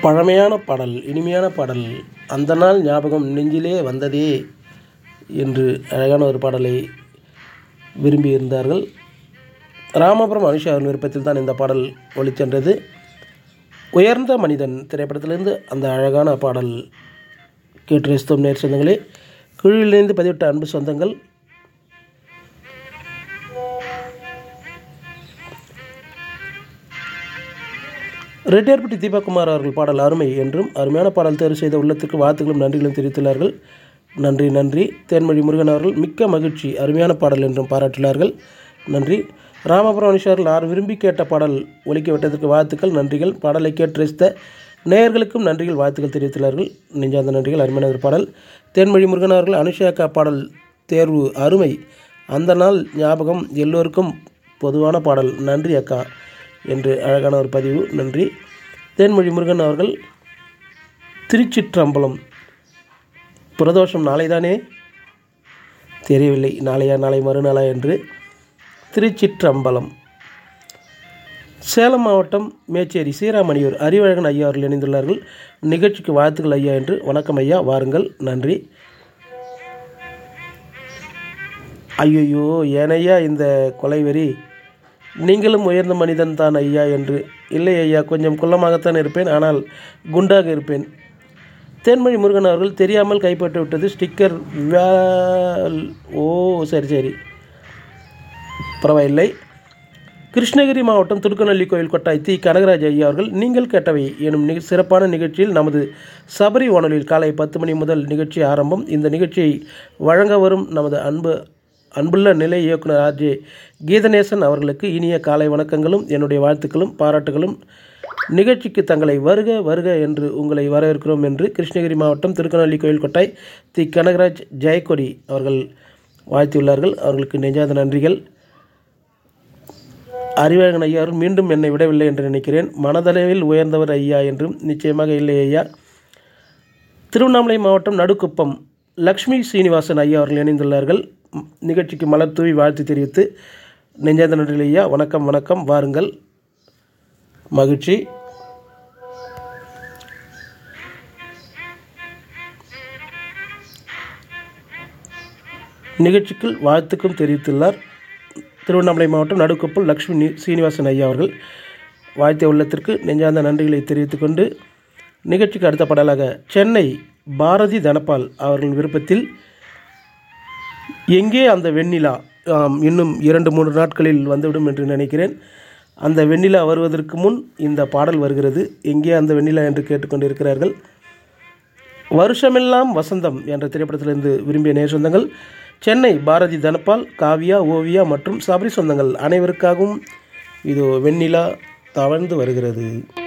பழமையான பாடல் இனிமையான பாடல் அந்த நாள் ஞாபகம் நெஞ்சிலே வந்ததே என்று அழகான ஒரு பாடலை விரும்பியிருந்தார்கள் ராமபுரம் அனுஷா அவர்கள் விருப்பத்தில் தான் இந்த பாடல் ஒளிச்சென்றது உயர்ந்த மனிதன் திரைப்படத்திலிருந்து அந்த அழகான பாடல் கேட்டு ரசித்தோம் நேர் சொந்தங்களே குழுவிலிருந்து பதிவிட்ட அன்பு சொந்தங்கள் ரெட்டியார்பட்டி தீபகுமார் அவர்கள் பாடல் அருமை என்றும் அருமையான பாடல் தேர்வு செய்த உள்ளத்திற்கு வாழ்த்துக்களும் நன்றிகளும் தெரிவித்துள்ளார்கள் நன்றி நன்றி தேன்மொழி முருகன் அவர்கள் மிக்க மகிழ்ச்சி அருமையான பாடல் என்றும் பாராட்டினார்கள் நன்றி ராமபுரம் அனுஷார்கள் யார் விரும்பி கேட்ட பாடல் ஒலிக்க விட்டதற்கு வாழ்த்துக்கள் நன்றிகள் பாடலை கேட்டு ரசித்த நேயர்களுக்கும் நன்றிகள் வாழ்த்துக்கள் தெரிவித்துள்ளார்கள் நெஞ்சார்ந்த நன்றிகள் அருமையான ஒரு பாடல் தேன்மொழி முருகன் அவர்கள் அனுஷாக்கா பாடல் தேர்வு அருமை அந்த நாள் ஞாபகம் எல்லோருக்கும் பொதுவான பாடல் நன்றி அக்கா என்று அழகான ஒரு பதிவு நன்றி தேன்மொழி முருகன் அவர்கள் திருச்சிற்றம்பலம் பிரதோஷம் நாளைதானே தெரியவில்லை நாளையா நாளை மறுநாளா என்று திருச்சிற்றம்பலம் சேலம் மாவட்டம் மேச்சேரி சீராமணியூர் அறிவழகன் ஐயா அவர்கள் இணைந்துள்ளார்கள் நிகழ்ச்சிக்கு வாழ்த்துக்கள் ஐயா என்று வணக்கம் ஐயா வாருங்கள் நன்றி ஐயோ ஏனையா இந்த கொலைவெறி நீங்களும் உயர்ந்த மனிதன் தான் ஐயா என்று இல்லை ஐயா கொஞ்சம் குள்ளமாகத்தான் இருப்பேன் ஆனால் குண்டாக இருப்பேன் தேன்மொழி முருகன் அவர்கள் தெரியாமல் கைப்பற்றி விட்டது ஸ்டிக்கர் வேல் ஓ சரி சரி பரவாயில்லை கிருஷ்ணகிரி மாவட்டம் துடுக்கநல்லி கோயில் கொட்டாய் தி கனகராஜ் ஐயா அவர்கள் நீங்கள் கேட்டவை எனும் நிக சிறப்பான நிகழ்ச்சியில் நமது சபரி வானொலியில் காலை பத்து மணி முதல் நிகழ்ச்சி ஆரம்பம் இந்த நிகழ்ச்சியை வழங்க வரும் நமது அன்பு அன்புள்ள நிலை இயக்குனர் ஆர்ஜே கீதநேசன் அவர்களுக்கு இனிய காலை வணக்கங்களும் என்னுடைய வாழ்த்துக்களும் பாராட்டுகளும் நிகழ்ச்சிக்கு தங்களை வருக வருக என்று உங்களை வரவேற்கிறோம் என்று கிருஷ்ணகிரி மாவட்டம் திருக்கநல்லி கோயில் கொட்டாய் தி கனகராஜ் ஜெயக்கொடி அவர்கள் வாழ்த்தியுள்ளார்கள் அவர்களுக்கு நெஞ்சாத நன்றிகள் அறிவழகன் ஐயா அவர்கள் மீண்டும் என்னை விடவில்லை என்று நினைக்கிறேன் மனதளவில் உயர்ந்தவர் ஐயா என்றும் நிச்சயமாக இல்லை ஐயா திருவண்ணாமலை மாவட்டம் நடுக்குப்பம் லக்ஷ்மி சீனிவாசன் ஐயா அவர்கள் இணைந்துள்ளார்கள் ம், நிகழ்ச்சிக்கு மலர் தூவி வாழ்த்து தெரிவித்து நெஞ்சாத நன்றிகள் ஐயா வணக்கம் வணக்கம் வாருங்கள் மகிழ்ச்சி நிகழ்ச்சிக்குள் வாழ்த்துக்கும் தெரிவித்துள்ளார் திருவண்ணாமலை மாவட்டம் நடுக்குப்பல் லக்ஷ்மி நி- சீனிவாசன் ஐயா அவர்கள் வாழ்த்திய உள்ளத்திற்கு நெஞ்சார்ந்த நன்றிகளை தெரிவித்துக் கொண்டு நிகழ்ச்சிக்கு அடுத்த பாடலாக சென்னை பாரதி தனபால் அவர்களின் விருப்பத்தில் எங்கே அந்த வெண்ணிலா ஆம், இன்னும் இரண்டு மூன்று நாட்களில் வந்துவிடும் என்று நினைக்கிறேன் அந்த வெண்ணிலா வருவதற்கு முன் இந்த பாடல் வருகிறது எங்கே அந்த வெண்ணிலா என்று கேட்டுக்கொண்டிருக்கிறார்கள் வருஷமெல்லாம் வசந்தம் என்ற திரைப்படத்திலிருந்து விரும்பிய நேர் சொந்தங்கள் சென்னை பாரதி தனபால் காவியா ஓவியா மற்றும் சபரி சொந்தங்கள் அனைவருக்காகவும் இதோ வெண்ணிலா தவழ்ந்து வருகிறது